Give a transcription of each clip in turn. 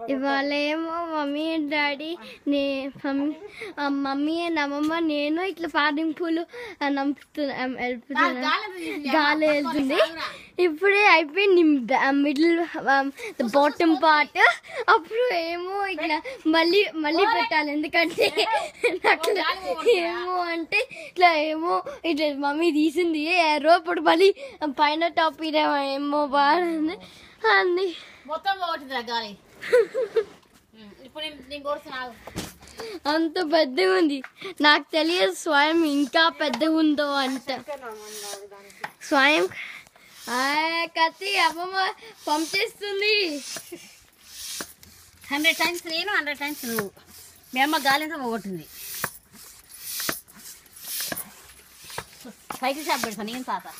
ఇవాళ ఏమో mummy daddy నే మమ్మీ ఆ, మమ్మీ అండ్ అమ్మమ్మ నేను ఇట్లా పాదింగ్ పూలు నంపుతున్నా వెళ్తున్నా గాలి వెళ్తుంది ఇప్పుడే అయిపోయింది మిడిల్ బాటమ్ పార్ట్ అప్పుడు ఏమో ఇట్లా మళ్ళీ మళ్ళీ పెట్టాలి ఎందుకంటే నాకు ఏమో అంటే ఇట్లా ఏమో ఇట్లా మమ్మీ తీసింది ఎర్రో ఇప్పుడు మళ్ళీ పైన టాప్ ఇదేమో ఏమో బాగుంది అంది మొత్తం పోగొట్టిందిరా గాలి ఉమ్, ఇప్పుడు నేను నేను కొడుతున్నావు అంత పెద్దగా ఉంది నాకు తెలియదు స్వయం ఇంకా పెద్దగా ఉందో అంట స్వయం ఆ, కత్తి అమ్మమ్మ పంపిస్తుంది హండ్రెడ్ టైమ్స్ నేను హండ్రెడ్ టైమ్స్ నువ్వు మీ అమ్మ గాలి అంతా పోగొట్టింది సైకిల్ షాప్ పెడతాను నేను తాత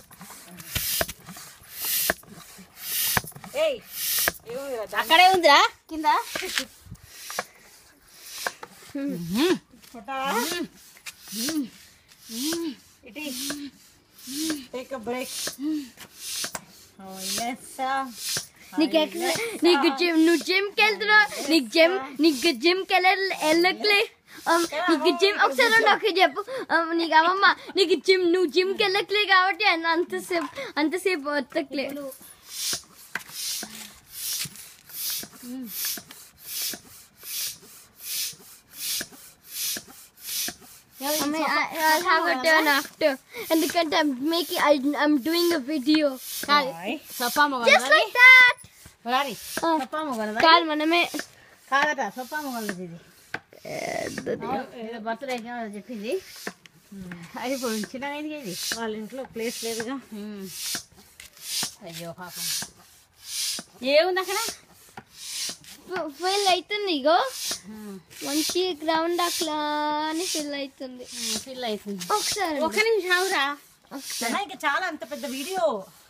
ఏయ్ అక్కడే ఉందిరా కింద కొట్టా ఇటీ టేక్ అ బ్రేక్ ఓ ఎస్ నీకు ఎట్లా నీకు జిమ్ నువ్వు జిమ్కి వెళ్తున్నావు నీకు జిమ్ నీకు జిమ్కి వెళ్ళ వెళ్ళట్లే Um, నీకు జిమ్ ఒకసారి ఉండు, ఒకసారి చెప్పు Um, నీకు అమ్మమ్మ నీకు జిమ్ నువ్వు జిమ్కి వెళ్ళట్లే కాబట్టి అన్న అంతసేపు అంతసేపు వత్తట్లే I mean, I, I'll have a turn after. ఎందుకంటే I'm making, I, I'm doing a video. కాదు సొప్పమ్మ Just like that. రారి Oh. సొప్పమ్మ కొనదా కాదు మనమే కాదట సొప్పమ్మ కొనదు ఇది ఏదో బర్త్డే చెప్పింది అయిపోయింది చిన్నగా అయింది ఇది వాళ్ళ ఇంట్లో ప్లేస్ లేదుగా ఉమ్. అయ్యో పాపం ఏముంది అక్కడ ఫిల్ అవుతుంది ఇగో ఉమ్. మంచి గ్రౌండ్ అట్లా అని ఫిల్ అవుతుంది ఉమ్, ఫిల్ అవుతుంది ఒకసారి ఒక్క నిమిషం ఆగురా ఒకసారి ఇంకా చాలా అంత పెద్ద వీడియో